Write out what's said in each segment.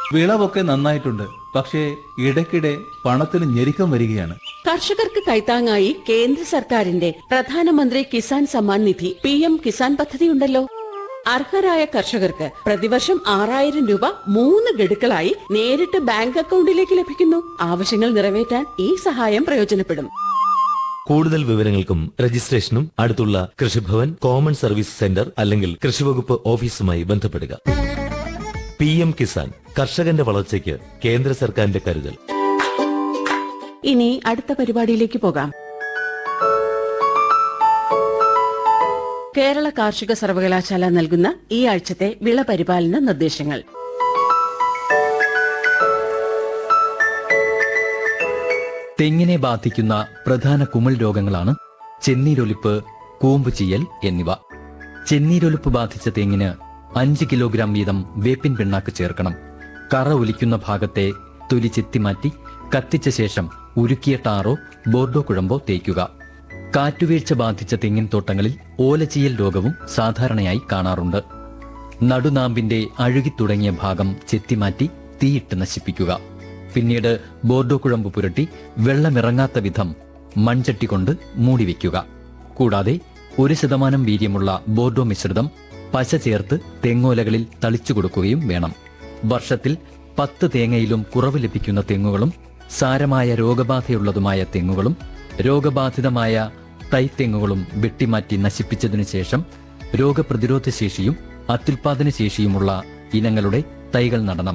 വിളവൊക്കെ നന്നായിട്ടുണ്ട് പക്ഷേ ഇടയ്ക്കിടെ പണത്തിന് ഞെരുക്കം വരികയാണ് കർഷകർക്ക് കൈത്താങ്ങായി കേന്ദ്ര സർക്കാരിന്റെ പ്രധാനമന്ത്രി കിസാൻ സമ്മാൻ നിധി പി എം കിസാൻ പദ്ധതിയുണ്ടല്ലോ അർഹരായ കർഷകർക്ക് പ്രതിവർഷം ആറായിരം രൂപ മൂന്ന് ഗഡുക്കളായി നേരിട്ട് ബാങ്ക് അക്കൗണ്ടിലേക്ക് ലഭിക്കുന്നു ആവശ്യങ്ങൾ നിറവേറ്റാൻ ഈ സഹായം പ്രയോജനപ്പെടും കൂടുതൽ വിവരങ്ങൾക്കും രജിസ്ട്രേഷനും അടുത്തുള്ള കൃഷിഭവൻ കോമൺ സർവീസ് സെന്റർ അല്ലെങ്കിൽ കൃഷിവകുപ്പ് ഓഫീസുമായി ബന്ധപ്പെടുക പി എം കിസാൻ കർഷകന്റെ വളർച്ചയ്ക്ക് കേന്ദ്ര സർക്കാരിന്റെ കരുതൽ ഇനി അടുത്ത പരിപാടിയിലേക്ക് പോകാം കേരള കാർഷിക സർവകലാശാല നൽകുന്ന ഈ ആഴ്ചത്തെ വിള പരിപാലന നിർദ്ദേശങ്ങൾ തെങ്ങിനെ ബാധിക്കുന്ന പ്രധാന കുമിൾ രോഗങ്ങളാണ് ചെന്നീരൊലിപ്പ് കൂമ്പ് ചീയൽ എന്നിവ ചെന്നീരൊലിപ്പ് ബാധിച്ച തെങ്ങിന് അഞ്ച് കിലോഗ്രാം വീതം വേപ്പിൻ പിണ്ണാക്ക് ചേർക്കണം കറ ഒലിക്കുന്ന ഭാഗത്തെ തൊലി ചെത്തിമാറ്റി കത്തിച്ച ശേഷം ഉരുക്കിയ ടാറോ ബോർഡോ കുഴമ്പോ തേക്കുക കാറ്റുവീഴ്ച ബാധിച്ച തെങ്ങിൻ തോട്ടങ്ങളിൽ ഓലചീയൽ രോഗവും സാധാരണയായി കാണാറുണ്ട് നടുനാമ്പിന്റെ അഴുകിത്തുടങ്ങിയ ഭാഗം ചെത്തിമാറ്റി തീയിട്ട് നശിപ്പിക്കുക പിന്നീട് ബോർഡോ കുഴമ്പ് പുരട്ടി വെള്ളമിറങ്ങാത്ത വിധം മൺചട്ടി കൊണ്ട് മൂടിവെക്കുക കൂടാതെ ഒരു ശതമാനം വീര്യമുള്ള ബോർഡോ മിശ്രിതം പശ ചേർത്ത് തെങ്ങോലകളിൽ തളിച്ചു കൊടുക്കുകയും വേണം വർഷത്തിൽ പത്ത് തേങ്ങയിലും കുറവ് ലഭിക്കുന്ന തെങ്ങുകളും സാരമായ രോഗബാധയുള്ളതുമായ തെങ്ങുകളും രോഗബാധിതമായ തൈത്തെങ്ങുകളും വെട്ടിമാറ്റി നശിപ്പിച്ചതിനു ശേഷം രോഗപ്രതിരോധ ശേഷിയും അത്യുൽപാദന ശേഷിയുമുള്ള ഇനങ്ങളുടെ തൈകൾ നടണം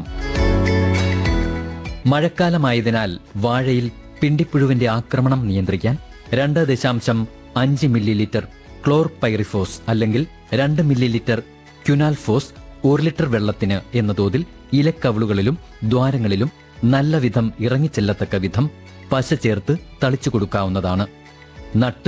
മഴക്കാലമായതിനാൽ വാഴയിൽ പിണ്ടിപ്പുഴുവിന്റെ ആക്രമണം നിയന്ത്രിക്കാൻ രണ്ട് ദശാംശം അഞ്ച് മില്ലി ലിറ്റർ ക്ലോർ പൈറിഫോസ് അല്ലെങ്കിൽ രണ്ട് മില്ലി ലിറ്റർ ക്യുനാൽഫോസ് ഒരു ലിറ്റർ വെള്ളത്തിന് എന്ന തോതിൽ ഇലക്കവളുകളിലും ദ്വാരങ്ങളിലും നല്ല വിധം ഇറങ്ങിച്ചെല്ലത്തക്ക വിധം പശ ചേർത്ത് തളിച്ചു കൊടുക്കാവുന്നതാണ് നട്ട്